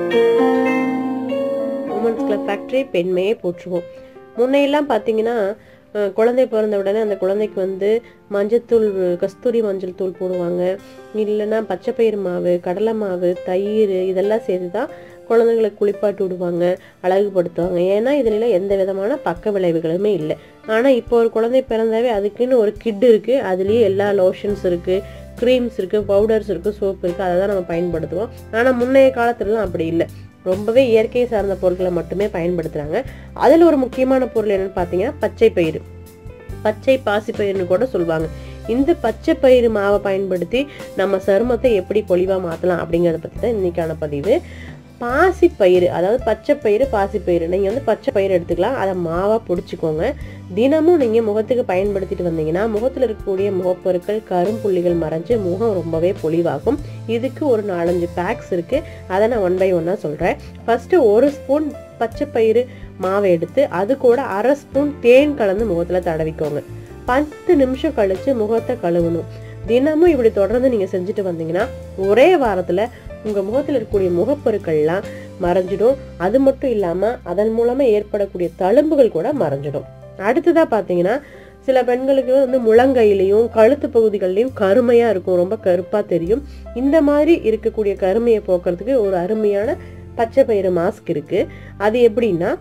women's club factory பெண்மையை போற்றுவோம் முன்னையெல்லாம் பார்த்தீங்கன்னா அஹ், குழந்தை பிறந்த உடனே அந்த குழந்தைக்கு வந்து மஞ்சத்தூள் கஸ்தூரி மஞ்சள் தூள் போடுவாங்க இல்லைன்னா பச்சைப்பயிறு மாவு கடலை மாவு தயிர் இதெல்லாம் சேர்த்து தான் குழந்தைங்களுக்கு குளிப்பாட்டி விடுவாங்க அழகுபடுத்துவாங்க ஏன்னா இதுல எந்த விதமான பக்க விளைவுகளுமே இல்லை ஆனால் இப்போ ஒரு குழந்தை பிறந்தாவே அதுக்குன்னு ஒரு கிட் இருக்குது அதுலேயே எல்லா லோஷன்ஸ் இருக்குது க்ரீம்ஸ் இருக்குது பவுடர்ஸ் இருக்குது சோப் இருக்குது அதை தான் நம்ம பயன்படுத்துவோம் ஆனால் முன்னைய காலத்துலலாம் அப்படி இல்லை ரொம்பவே இயற்கை சார்ந்த பொருட்களை மட்டுமே பயன்படுத்துகிறாங்க அதில் ஒரு முக்கியமான பொருள் என்னன்னு பார்த்தீங்கன்னா பச்சை பயிறு பச்சை பாசி பயிர்னு கூட சொல்லுவாங்க இந்த பச்சை பயிறு மாவை பயன்படுத்தி நம்ம சருமத்தை எப்படி பொலிவாக மாற்றலாம் அப்படிங்கிறத பற்றி தான் இன்னைக்கான பதிவு பாசி பயிறு அதாவது பச்சை பயிறு பாசி பயிறு நீங்கள் வந்து பச்சை பயிறு எடுத்துக்கலாம் அதை மாவாக பிடிச்சிக்கோங்க தினமும் நீங்கள் முகத்துக்கு பயன்படுத்திட்டு வந்தீங்கன்னா முகத்தில் இருக்கக்கூடிய முகப்பொருட்கள் கரும்புள்ளிகள் மறைஞ்சு முகம் ரொம்பவே பொலிவாகும் இதுக்கு ஒரு நாலஞ்சு பேக்ஸ் இருக்குது அதை நான் ஒன் பை ஒன்னாக சொல்கிறேன் ஃபஸ்ட்டு ஒரு ஸ்பூன் பச்சை பயிறு மாவை எடுத்து அது கூட அரை ஸ்பூன் தேன் கலந்து முகத்தில் தடவிக்கோங்க பத்து நிமிஷம் கழிச்சு முகத்தை கழுவணும் தினமும் இப்படி தொடர்ந்து நீங்கள் செஞ்சுட்டு வந்தீங்கன்னா ஒரே வாரத்தில் உங்கள் முகத்தில் இருக்கக்கூடிய முகப்பொருட்கள்லாம் மறைஞ்சிடும் அது மட்டும் இல்லாமல் அதன் மூலமாக ஏற்படக்கூடிய தழும்புகள் கூட மறைஞ்சிடும் அடுத்ததாக பார்த்தீங்கன்னா சில பெண்களுக்கு வந்து முழங்கையிலையும் கழுத்து பகுதிகள்லையும் கருமையாக இருக்கும் ரொம்ப கருப்பாக தெரியும் இந்த மாதிரி இருக்கக்கூடிய கருமையை போக்குறதுக்கு ஒரு அருமையான பச்சை பயிறு மாஸ்க் இருக்குது அது எப்படின்னா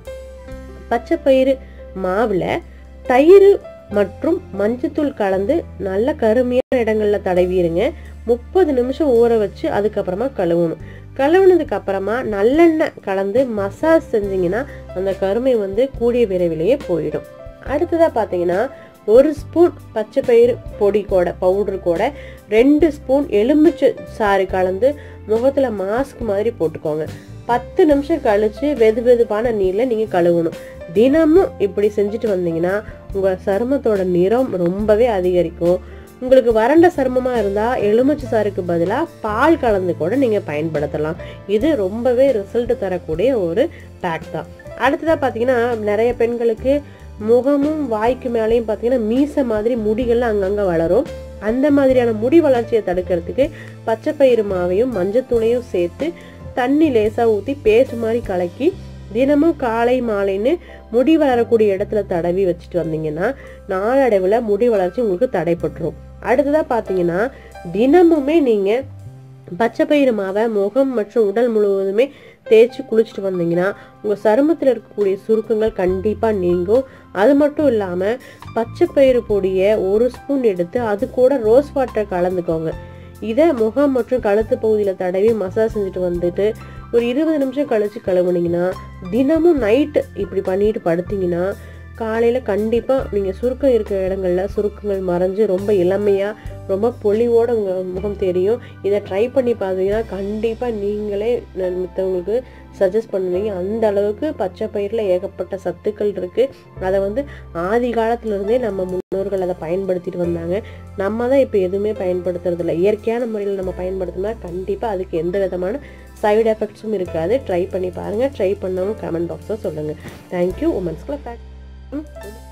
பச்சை பயிறு மாவில் தயிர் மற்றும் மஞ்சத்தூள் கலந்து நல்ல கருமையான இடங்கள்ல தடவிடுங்க முப்பது நிமிஷம் ஊற வச்சு அதுக்கப்புறமா கழுவணும் கழுவுனதுக்கு அப்புறமா நல்லெண்ணெய் கலந்து மசாஜ் செஞ்சீங்கன்னா அந்த கருமை வந்து கூடிய விரைவிலேயே போயிடும் அடுத்ததாக பார்த்தீங்கன்னா ஒரு ஸ்பூன் பச்சை பயிறு பொடி கூட பவுடர் கூட ரெண்டு ஸ்பூன் எலுமிச்சை சாறு கலந்து முகத்தில் மாஸ்க் மாதிரி போட்டுக்கோங்க பத்து நிமிஷம் கழிச்சு வெது வெதுப்பான நீரில் நீங்கள் கழுவணும் தினமும் இப்படி செஞ்சுட்டு வந்தீங்கன்னா உங்கள் சருமத்தோட நிறம் ரொம்பவே அதிகரிக்கும் உங்களுக்கு வறண்ட சருமமாக இருந்தால் எலுமிச்சை சாருக்கு பதிலாக பால் கலந்து கூட நீங்கள் பயன்படுத்தலாம் இது ரொம்பவே ரிசல்ட் தரக்கூடிய ஒரு பேக் தான் அடுத்ததாக பார்த்தீங்கன்னா நிறைய பெண்களுக்கு முகமும் வாய்க்கு மேலேயும் பார்த்தீங்கன்னா மீசை மாதிரி முடிகள்லாம் அங்கங்கே வளரும் அந்த மாதிரியான முடி வளர்ச்சியை தடுக்கிறதுக்கு பச்சை பயிறு மாவையும் மஞ்சத்தூளையும் சேர்த்து தண்ணி லேசாக ஊற்றி பேஸ்ட் மாதிரி கலக்கி தினமும் காலை மாலைன்னு முடி வளரக்கூடிய இடத்துல தடவி வச்சுட்டு வந்தீங்கன்னா நாளடைவில் முடி வளர்ச்சி உங்களுக்கு தடைப்பட்டுரும் அடுத்ததாக பார்த்தீங்கன்னா தினமுமே நீங்கள் பச்சை பயிறு மாவை முகம் மற்றும் உடல் முழுவதுமே தேய்ச்சி குளிச்சுட்டு வந்தீங்கன்னா உங்கள் சருமத்தில் இருக்கக்கூடிய சுருக்கங்கள் கண்டிப்பாக நீங்கும் அது மட்டும் இல்லாமல் பச்சை பயிறு பொடியை ஒரு ஸ்பூன் எடுத்து அது கூட ரோஸ் வாட்டர் கலந்துக்கோங்க இதை முகம் மற்றும் கழுத்து பகுதியில் தடவி மசாஜ் செஞ்சுட்டு வந்துட்டு ஒரு இருபது நிமிஷம் கழிச்சு கழுவுனீங்கன்னா தினமும் நைட்டு இப்படி பண்ணிட்டு படுத்தீங்கன்னா காலையில் கண்டிப்பாக நீங்கள் சுருக்கம் இருக்கிற இடங்கள்ல சுருக்கங்கள் மறைஞ்சு ரொம்ப இளமையாக ரொம்ப பொலிவோட உங்கள் முகம் தெரியும் இதை ட்ரை பண்ணி பார்த்தீங்கன்னா கண்டிப்பாக நீங்களே ந- மித்தவங்களுக்கு சஜஸ்ட் பண்ணுவீங்க அந்த அளவுக்கு பச்சை பயிரில் ஏகப்பட்ட சத்துக்கள் இருக்குது அதை வந்து ஆதி காலத்துலேருந்தே நம்ம முன்னோர்கள் அதை பயன்படுத்திட்டு வந்தாங்க நம்ம தான் இப்போ எதுவுமே பயன்படுத்துறது இல்லை இயற்கையான முறையில் நம்ம பயன்படுத்தினா கண்டிப்பாக அதுக்கு எந்த விதமான சைடு எஃபெக்ட்ஸும் இருக்காது ட்ரை பண்ணி பாருங்கள் ட்ரை பண்ணவும் கமெண்ட் பாக்ஸில் சொல்லுங்கள் தேங்க்யூ உமன்ஸ் கிளப்